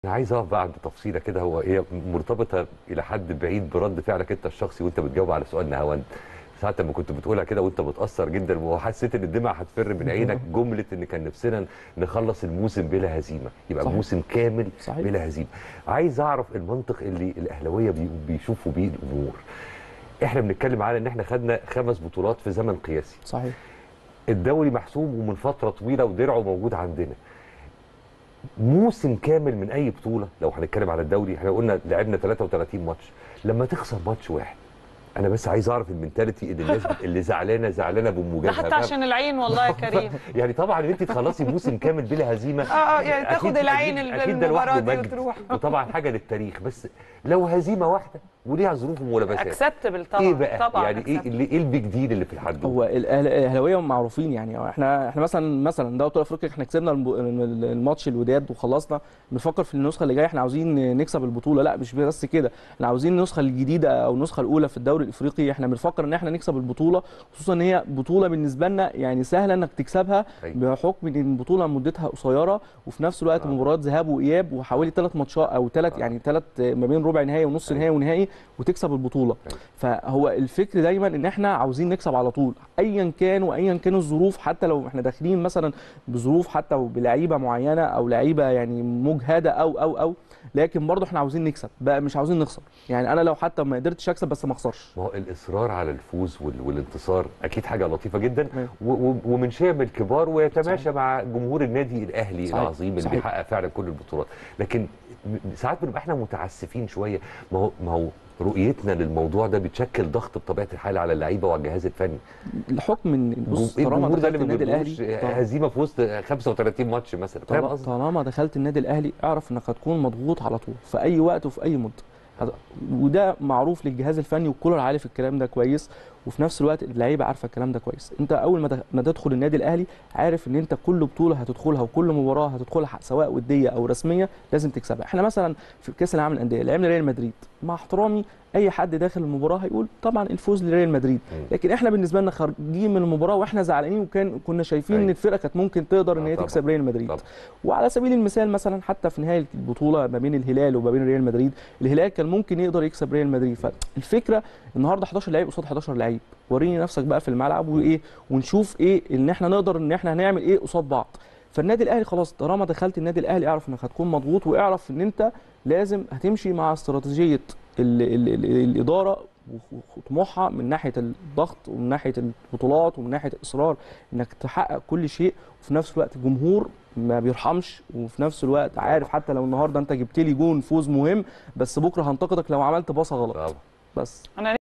انا عايز اقف بقى عند تفصيله كده هو هي مرتبطه الى حد بعيد برد فعلك انت الشخصي وانت بتجاوب على سؤال نهاوند ساعات لما كنت بتقولها كده وانت متاثر جدا وحسيت ان الدمع هتفر من عينك جمله ان كان نفسنا نخلص الموسم بلا هزيمه يبقى صحيح. موسم كامل صحيح. بلا هزيمه عايز اعرف المنطق اللي الاهلاويه بي- بيشوفوا بيه الامور احنا بنتكلم على ان احنا خدنا خمس بطولات في زمن قياسي صحيح الدوري محسوم ومن فتره طويله ودرعه موجود عندنا موسم كامل من اي بطوله لو هنتكلم على الدوري احنا قلنا لعبنا 33 ماتش لما تخسر ماتش واحد انا بس عايز اعرف المنتاليتي اللي الناس بت- اللي زعلانه زعلانه ده بمواجهه حتى عشان العين والله يا كريم يعني طبعا ان انت تخلصي موسم كامل بلا هزيمه اه اه يعني تاخد أكيد- العين أكيد- أكيد ده المباراه لوحده دي مجد. وتروح وطبعا حاجه للتاريخ بس لو هزيمه واحده وليها ظروف وملابسات اكسبتبل طبعا ايه بقى طبعا يعني ايه acceptable. اللي ايه البيج ديل اللي في الحد هو الأهل- الاهلاويه معروفين يعني احنا احنا مثلا مثلا ده ابطال افريقيا احنا كسبنا الب- الماتش الوداد وخلصنا بنفكر في النسخه اللي جايه احنا عاوزين نكسب البطوله لا مش بس كده احنا عاوزين النسخه الجديده او النسخه الاولى في الدوري الافريقي احنا بنفكر ان احنا نكسب البطوله خصوصا ان هي بطوله بالنسبه لنا يعني سهله انك تكسبها أيوة. بحكم ان البطوله مدتها قصيره وفي نفس الوقت آه. مباريات ذهاب واياب وحوالي ثلاث ماتشات او ثلاث آه. يعني ثلاث ما بين ربع نهائي ونص أيوة. نهائي ونهائي وتكسب البطوله أيوة. فهو الفكر دايما ان احنا عاوزين نكسب على طول ايا كان وايا كان الظروف حتى لو احنا داخلين مثلا بظروف حتى وبلعيبه معينه او لعيبه يعني مجهده او او او لكن برضه احنا عاوزين نكسب بقى مش عاوزين نخسر يعني انا لو حتى ما قدرتش اكسب بس ما اخسرش ما هو الاصرار على الفوز وال- والانتصار اكيد حاجه لطيفه جدا تمام. و- و- ومن شيم الكبار ويتماشى صحيح. مع جمهور النادي الاهلي صحيح. العظيم اللي صحيح. بيحقق فعلا كل البطولات لكن م- ساعات بنبقى احنا متعسفين شويه ما هو ما هو رؤيتنا للموضوع ده بتشكل ضغط بطبيعه الحال على اللعيبه وعلى الجهاز الفني الحكم ان بص الجم- طالما الجمهور ده دخلت اللي ما النادي بيرضوش الاهلي هزيمه في وسط 35 ماتش مثلا فاهم طالما- قصدي؟ طالما دخلت النادي الاهلي اعرف انك هتكون مضغوط على طول في اي وقت وفي اي مده هذا- وده معروف للجهاز الفني وكولر عارف الكلام ده كويس وفي نفس الوقت اللعيبه عارفه الكلام ده كويس انت اول ما د- ما تدخل النادي الاهلي عارف ان انت كل بطوله هتدخلها وكل مباراه هتدخلها سواء وديه او رسميه لازم تكسبها احنا مثلا في كاس العالم للانديه لعبنا ريال مدريد مع احترامي اي حد داخل المباراه هيقول طبعا الفوز لريال مدريد مم. لكن احنا بالنسبه لنا خارجين من المباراه واحنا زعلانين وكان كنا شايفين ان أيوة. الفرقه كانت ممكن تقدر ان آه هي طبعاً. تكسب ريال مدريد طبعاً. وعلى سبيل المثال مثلا حتى في نهايه البطوله ما بين الهلال وما بين ريال مدريد الهلال كان ممكن يقدر يكسب ريال مدريد فالفكره النهارده 11 لعيب قصاد 11 لعيب وريني نفسك بقى في الملعب وايه ونشوف ايه ان احنا نقدر ان احنا هنعمل ايه قصاد بعض فالنادي الاهلي خلاص طالما دخلت النادي الاهلي اعرف انك هتكون مضغوط واعرف ان انت لازم هتمشي مع استراتيجيه ال ال ال الاداره وطموحها من ناحيه الضغط ومن ناحيه البطولات ومن ناحيه الاصرار انك تحقق كل شيء وفي نفس الوقت الجمهور ما بيرحمش وفي نفس الوقت عارف حتى لو النهارده انت جبت لي جون فوز مهم بس بكره هنتقدك لو عملت باصه غلط طبعا بس انا